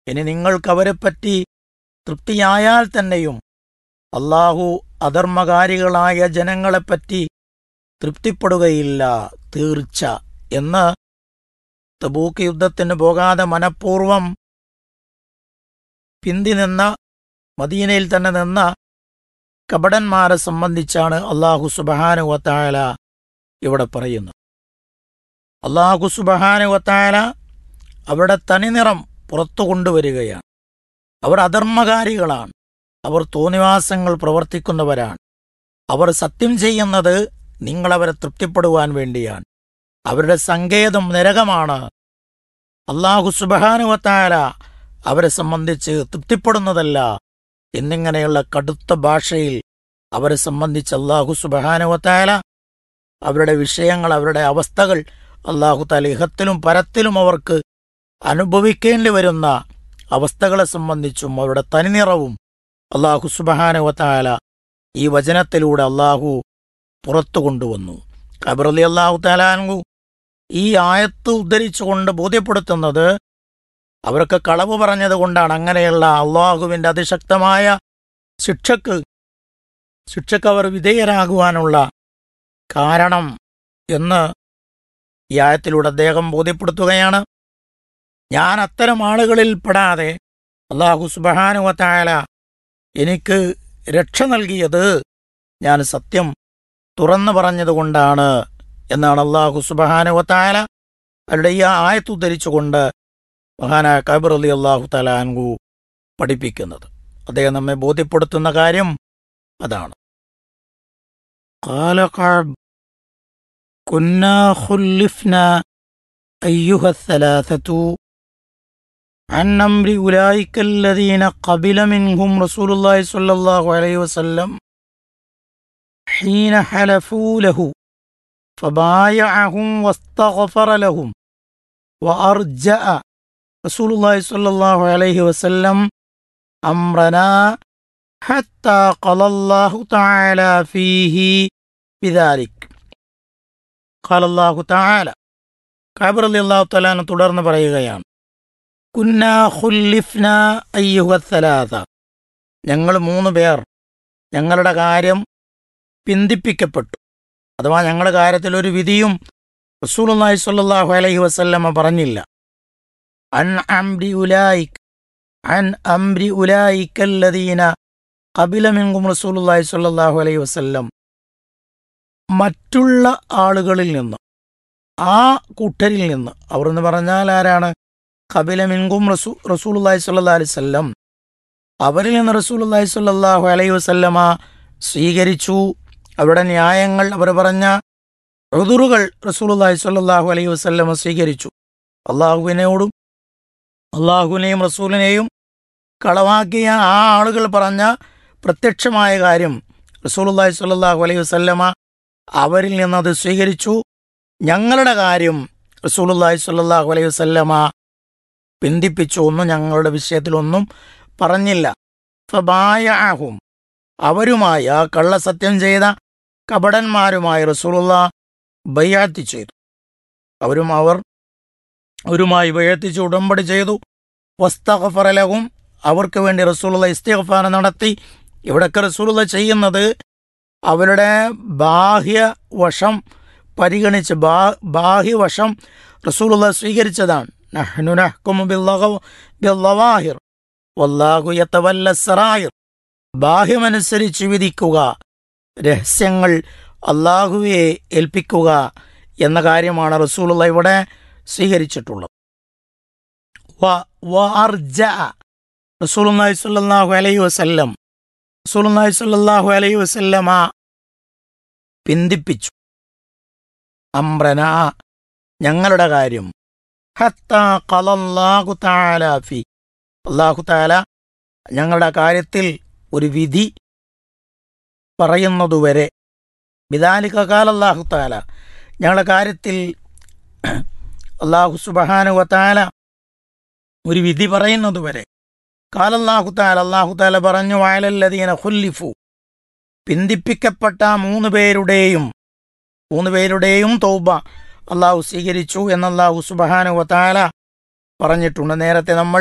ഇനി നിങ്ങൾക്ക് അവരെപ്പറ്റി തൃപ്തിയായാൽ തന്നെയും അള്ളാഹു അധർമ്മകാരികളായ ജനങ്ങളെപ്പറ്റി തൃപ്തിപ്പെടുകയില്ല തീർച്ച എന്ന് തബൂക്ക് യുദ്ധത്തിന് പോകാതെ മനഃപൂർവം പിന്തി നിന്ന മദീനയിൽ തന്നെ നിന്ന കപടന്മാരെ സംബന്ധിച്ചാണ് അള്ളാഹു സുബഹാനുവത്തായ ഇവിടെ പറയുന്നത് അള്ളാഹു സുബഹാനുവത്തായ അവരുടെ തനിനിറം പുറത്തു കൊണ്ടുവരികയാണ് അവർ അധർമ്മകാരികളാണ് അവർ തോന്നിവാസങ്ങൾ പ്രവർത്തിക്കുന്നവരാണ് അവർ സത്യം ചെയ്യുന്നത് നിങ്ങളവരെ തൃപ്തിപ്പെടുവാൻ വേണ്ടിയാണ് അവരുടെ സങ്കേതം നരകമാണ് അള്ളാഹു സുബഹാനുവത്തായ അവരെ സംബന്ധിച്ച് തൃപ്തിപ്പെടുന്നതല്ല എന്നിങ്ങനെയുള്ള കടുത്ത ഭാഷയിൽ അവരെ സംബന്ധിച്ച് അള്ളാഹു സുബഹാനുവത്തായ അവരുടെ വിഷയങ്ങൾ അവരുടെ അവസ്ഥകൾ അള്ളാഹു താല ഇഹത്തിലും പരത്തിലും അവർക്ക് അനുഭവിക്കേണ്ടി വരുന്ന അവസ്ഥകളെ സംബന്ധിച്ചും അവരുടെ തനിനിറവും അള്ളാഹു സുബഹാനുവത്തായ ഈ വചനത്തിലൂടെ അള്ളാഹു പുറത്തു കൊണ്ടുവന്നു കബറലി അള്ളാഹു താലാൻകു ഈ ആയത്ത് ഉദ്ധരിച്ചുകൊണ്ട് ബോധ്യപ്പെടുത്തുന്നത് അവർക്ക് കളവ് പറഞ്ഞത് കൊണ്ടാണ് അങ്ങനെയുള്ള അള്ളാഹുവിന്റെ അതിശക്തമായ ശിക്ഷക്ക് ശിക്ഷക്ക് അവർ വിധേയരാകുവാനുള്ള കാരണം എന്ന് ഈ ആയത്തിലൂടെ അദ്ദേഹം ബോധ്യപ്പെടുത്തുകയാണ് ഞാൻ അത്തരം ആളുകളിൽ പെടാതെ അള്ളാഹു സുബഹാനുവത്തായ എനിക്ക് രക്ഷ നൽകിയത് ഞാൻ സത്യം തുറന്നു പറഞ്ഞതുകൊണ്ടാണ് എന്നാണ് അള്ളാഹു സുബഹാനുവത്തായ അവരുടെ ഈ ആയത്ത് ഉദ്ധരിച്ചുകൊണ്ട് മഹാനായ കബർ അലി അള്ളാഹു തലാൻകു പഠിപ്പിക്കുന്നത് അദ്ദേഹം നമ്മെ ബോധ്യപ്പെടുത്തുന്ന കാര്യം അതാണ് قال كعب كنا خلفنا أيها الثلاثة عن أمر أولئك الذين قبل منهم رسول الله صلى الله عليه وسلم حين حلفوا له فبايعهم واستغفر لهم وأرجأ رسول الله صلى الله عليه وسلم أمرنا حتى قال الله تعالى فيه بذلك قال الله تعالى കാബർ അലി അള്ളാഹു തലാന് തുടർന്ന് പറയുകയാണ് കുന്ന ഖുല്ലിഫ്ന അയ്യുഹത്തലാത ഞങ്ങൾ മൂന്ന് പേർ ഞങ്ങളുടെ കാര്യം പിന്തിപ്പിക്കപ്പെട്ടു അഥവാ ഞങ്ങളുടെ കാര്യത്തിൽ ഒരു വിധിയും റസൂലുള്ളാഹി സ്വല്ലല്ലാഹു അലൈഹി വസല്ലമ പറഞ്ഞില്ല അൻ അംരി ഉലായിക് അൻ അംരി ഉലായിക്കല്ലദീന കപില മിൻകും റസൂലുള്ളാഹി സ്വല്ലല്ലാഹു അലൈഹി വസല്ലം മറ്റുള്ള ആളുകളിൽ നിന്ന് ആ കൂട്ടരിൽ നിന്ന് അവർ എന്ന് പറഞ്ഞാൽ ആരാണ് കപില മിൻകും റസൂ റസൂലുള്ളാഹി സ്വല്ലല്ലാഹു അലൈഹി വസല്ലം അവരിൽ നിന്ന് റസൂലുള്ളാഹി സ്വല്ലല്ലാഹു അലൈഹി വസല്ലമ സ്വീകരിച്ചു അവരുടെ ന്യായങ്ങൾ അവർ പറഞ്ഞ റുതുറുകൾ റസൂലുള്ളാഹി സ്വല്ലല്ലാഹു അലൈഹി വസല്ലമ സ്വീകരിച്ചു അള്ളാഹുവിനോടും അള്ളാഹുവിനെയും റസൂലിനെയും കളവാക്കിയ ആ ആളുകൾ പറഞ്ഞ പ്രത്യക്ഷമായ കാര്യം റസൂലുള്ളാഹി സ്വല്ലല്ലാഹു അലൈഹി വസല്ലമ അവരിൽ നിന്നത് സ്വീകരിച്ചു ഞങ്ങളുടെ കാര്യം റസൂലുള്ളാഹി സ്വല്ലല്ലാഹു അലൈഹി വസല്ലമ പിന്തിപ്പിച്ചു ഒന്നും ഞങ്ങളുടെ വിഷയത്തിലൊന്നും പറഞ്ഞില്ല ഫബായഅഹും അവരുമായി ആ കള്ളസത്യം ചെയ്ത കപടന്മാരുമായി റസൂലുള്ള ബയ്യാത്തി ചെയ്തു അവരും അവർ അവരുമായി ബയ്യത്തിച്ച് ഉടമ്പടി ചെയ്തു വസ്തഗഫറലഹും അവർക്ക് വേണ്ടി റസൂലുള്ള ഇസ്തിഗ്ഫാർ നടത്തി ഇവിടൊക്കെ റസൂലുള്ള ചെയ്യുന്നത് അവരുടെ ബാഹ്യവശം പരിഗണിച്ച് ബാ ബാഹ്യവശം റസൂലുള്ള സ്വീകരിച്ചതാണ് നഹ്നു നഹ്കുമു ബില്ലഗവ് ബില്ലവാഹിർ വല്ലാഹു യതവല്ല സറായിർ ബാഹ്യമനുസരിച്ച് വിധിക്കുക രഹസ്യങ്ങൾ അള്ളാഹുവെ ഏൽപ്പിക്കുക എന്ന കാര്യമാണ് റസൂലുള്ള ഇവിടെ സ്വീകരിച്ചിട്ടുള്ളത് വ- വ അർജഅ. റസൂലുള്ളാഹി സ്വല്ലല്ലാഹു അലൈഹി വസല്ലം റസൂലുള്ളാഹി സ്വല്ലല്ലാഹു അലൈഹി വസല്ലമ പിന്തിപ്പിച്ചു അംറന ഞങ്ങളുടെ കാര്യം ഹത്താ ഖലല്ലാഹു തആല ഫി അല്ലാഹു തആല ഞങ്ങളുടെ കാര്യത്തിൽ ഒരു വിധി പറയുന്നതുവരെ ബിദാലിക കാലല്ലാഹു തആല ഞങ്ങളുടെ കാര്യത്തിൽ അള്ളാഹു സുബഹാനു വതാല ഒരു വിധി പറയുന്നതുവരെ കാലല്ലാഹു താല അള്ളാഹു താല പറഞ്ഞു വയലല്ലതീന ഖുല്ലിഫു പിന്തിപ്പിക്കപ്പെട്ട മൂന്ന് പേരുടെയും മൂന്ന് പേരുടെയും തൗബ അള്ളാഹു സ്വീകരിച്ചു എന്ന് അള്ളാഹു സുബഹാനു വതാല പറഞ്ഞിട്ടുണ്ട് നേരത്തെ നമ്മൾ